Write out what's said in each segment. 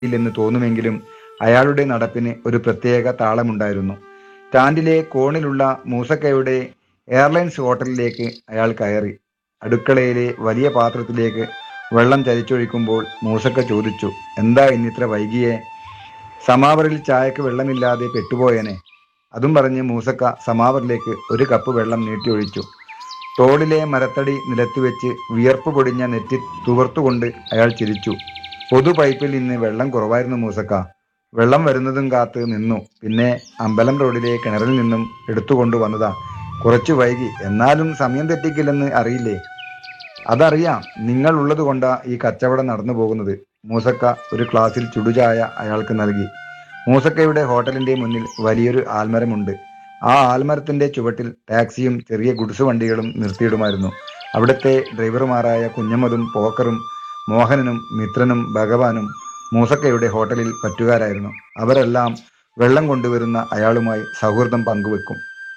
ഇല്ലെന്ന് തോന്നുമെങ്കിലും അയാളുടെ നടപ്പിന് ഒരു പ്രത്യേക താളമുണ്ടായിരുന്നു സ്റ്റാൻഡിലെ കോണിലുള്ള മൂസക്കയുടെ എയർലൈൻസ് ഹോട്ടലിലേക്ക് അയാൾ കയറി അടുക്കളയിലെ വലിയ പാത്രത്തിലേക്ക് വെള്ളം ചരിച്ചൊഴിക്കുമ്പോൾ മൂസക്ക ചോദിച്ചു എന്താ ഇന്നിത്ര വൈകിയേ സമാവറിൽ ചായക്ക് വെള്ളമില്ലാതെ പെട്ടുപോയനെ അതും പറഞ്ഞ് മൂസക്ക സമാവറിലേക്ക് ഒരു കപ്പ് വെള്ളം നീട്ടിയൊഴിച്ചു തോളിലെ മരത്തടി നിലത്തുവെച്ച് വിയർപ്പ് പൊടിഞ്ഞ നെറ്റി തുവർത്തുകൊണ്ട് അയാൾ ചിരിച്ചു പൊതു പൈപ്പിൽ നിന്ന് വെള്ളം കുറവായിരുന്നു മൂസക്ക വെള്ളം വരുന്നതും കാത്ത് നിന്നു പിന്നെ അമ്പലം റോഡിലെ കിണറിൽ നിന്നും എടുത്തുകൊണ്ട് വന്നതാ കുറച്ചു വൈകി എന്നാലും സമയം തെറ്റിക്കില്ലെന്ന് അറിയില്ലേ അതറിയാം നിങ്ങൾ ഉള്ളത് കൊണ്ടാ ഈ കച്ചവടം നടന്നു പോകുന്നത് മൂസക്ക ഒരു ഗ്ലാസിൽ ചുടുചായ അയാൾക്ക് നൽകി മൂസക്കയുടെ ഹോട്ടലിന്റെ മുന്നിൽ വലിയൊരു ആൽമരമുണ്ട് ആ ആൽമരത്തിന്റെ ചുവട്ടിൽ ടാക്സിയും ചെറിയ ഗുഡ്സ് വണ്ടികളും നിർത്തിയിടുമായിരുന്നു അവിടുത്തെ ഡ്രൈവർമാരായ കുഞ്ഞമ്മതും പോക്കറും മോഹനനും മിത്രനും ഭഗവാനും മൂസക്കയുടെ ഹോട്ടലിൽ പറ്റുകാരായിരുന്നു അവരെല്ലാം വെള്ളം കൊണ്ടുവരുന്ന അയാളുമായി സൗഹൃദം പങ്കുവെക്കും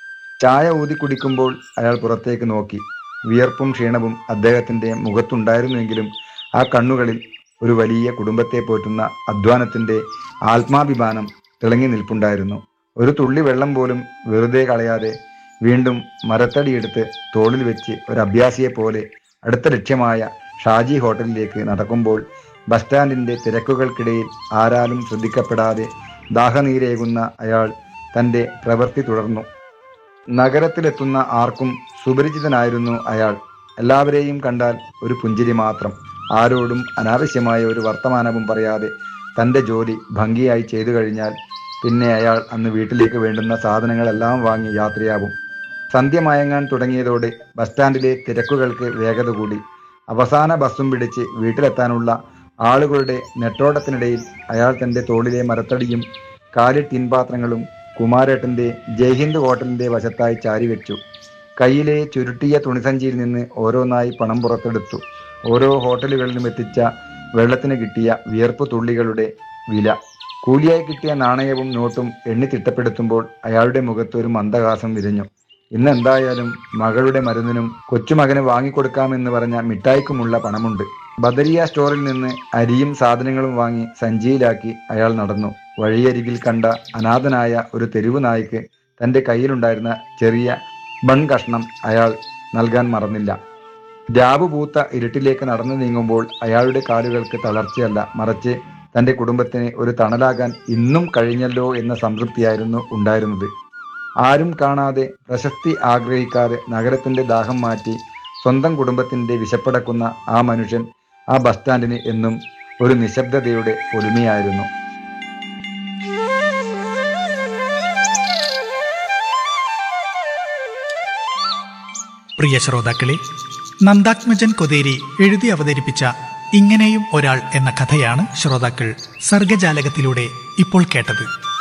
ചായ ഊതി കുടിക്കുമ്പോൾ അയാൾ പുറത്തേക്ക് നോക്കി വിയർപ്പും ക്ഷീണവും അദ്ദേഹത്തിന്റെ മുഖത്തുണ്ടായിരുന്നുവെങ്കിലും ആ കണ്ണുകളിൽ ഒരു വലിയ കുടുംബത്തെ പോറ്റുന്ന അധ്വാനത്തിന്റെ ആത്മാഭിമാനം തിളങ്ങി നിൽപ്പുണ്ടായിരുന്നു ഒരു തുള്ളി വെള്ളം പോലും വെറുതെ കളയാതെ വീണ്ടും മരത്തടിയെടുത്ത് തോളിൽ വെച്ച് ഒരു അഭ്യാസിയെ പോലെ അടുത്ത ലക്ഷ്യമായ ഷാജി ഹോട്ടലിലേക്ക് നടക്കുമ്പോൾ ബസ് സ്റ്റാൻഡിന്റെ തിരക്കുകൾക്കിടയിൽ ആരാലും ശ്രദ്ധിക്കപ്പെടാതെ ദാഹനീരേകുന്ന അയാൾ തന്റെ പ്രവൃത്തി തുടർന്നു നഗരത്തിലെത്തുന്ന ആർക്കും സുപരിചിതനായിരുന്നു അയാൾ എല്ലാവരെയും കണ്ടാൽ ഒരു പുഞ്ചിരി മാത്രം ആരോടും അനാവശ്യമായ ഒരു വർത്തമാനവും പറയാതെ തന്റെ ജോലി ഭംഗിയായി ചെയ്തു കഴിഞ്ഞാൽ പിന്നെ അയാൾ അന്ന് വീട്ടിലേക്ക് വേണ്ടുന്ന സാധനങ്ങളെല്ലാം വാങ്ങി യാത്രയാവും സന്ധ്യ മയങ്ങാൻ തുടങ്ങിയതോടെ ബസ് സ്റ്റാൻഡിലെ തിരക്കുകൾക്ക് വേഗത കൂടി അവസാന ബസ്സും പിടിച്ച് വീട്ടിലെത്താനുള്ള ആളുകളുടെ നെട്ടോട്ടത്തിനിടയിൽ അയാൾ തന്റെ തോളിലെ മരത്തടിയും കാലി ടിൻപാത്രങ്ങളും കുമാരേട്ടന്റെ ജയ്ഹിന്ദ് ഹോട്ടലിന്റെ വശത്തായി ചാരിവെച്ചു കയ്യിലെ ചുരുട്ടിയ തുണിസഞ്ചിയിൽ നിന്ന് ഓരോന്നായി പണം പുറത്തെടുത്തു ഓരോ ഹോട്ടലുകളിലും എത്തിച്ച വെള്ളത്തിന് കിട്ടിയ വിയർപ്പ് തുള്ളികളുടെ വില കൂലിയായി കിട്ടിയ നാണയവും നോട്ടും എണ്ണി തിട്ടപ്പെടുത്തുമ്പോൾ അയാളുടെ മുഖത്ത് ഒരു മന്ദഹാസം വിരിഞ്ഞു ഇന്ന് എന്തായാലും മകളുടെ മരുന്നിനും കൊച്ചുമകന് വാങ്ങിക്കൊടുക്കാമെന്ന് പറഞ്ഞ മിഠായിക്കുമുള്ള പണമുണ്ട് ബദരിയ സ്റ്റോറിൽ നിന്ന് അരിയും സാധനങ്ങളും വാങ്ങി സഞ്ചിയിലാക്കി അയാൾ നടന്നു വഴിയരികിൽ കണ്ട അനാഥനായ ഒരു തെരുവ് നായ്ക്ക് തന്റെ കയ്യിലുണ്ടായിരുന്ന ചെറിയ ബൺ കഷ്ണം അയാൾ നൽകാൻ മറന്നില്ല രാവ് പൂത്ത ഇരുട്ടിലേക്ക് നടന്നു നീങ്ങുമ്പോൾ അയാളുടെ കാലുകൾക്ക് തളർച്ചയല്ല മറിച്ച് തന്റെ കുടുംബത്തിന് ഒരു തണലാകാൻ ഇന്നും കഴിഞ്ഞല്ലോ എന്ന സംതൃപ്തിയായിരുന്നു ഉണ്ടായിരുന്നത് ആരും കാണാതെ പ്രശസ്തി ആഗ്രഹിക്കാതെ നഗരത്തിന്റെ ദാഹം മാറ്റി സ്വന്തം കുടുംബത്തിന്റെ വിശപ്പടക്കുന്ന ആ മനുഷ്യൻ ആ ബസ് സ്റ്റാൻഡിന് എന്നും ഒരു നിശബ്ദതയുടെ പൊലിമയായിരുന്നു പ്രിയ ശ്രോതാക്കളെ നന്ദാത്മജൻ കൊതേരി എഴുതി അവതരിപ്പിച്ച ഇങ്ങനെയും ഒരാൾ എന്ന കഥയാണ് ശ്രോതാക്കൾ സർഗജാലകത്തിലൂടെ ഇപ്പോൾ കേട്ടത്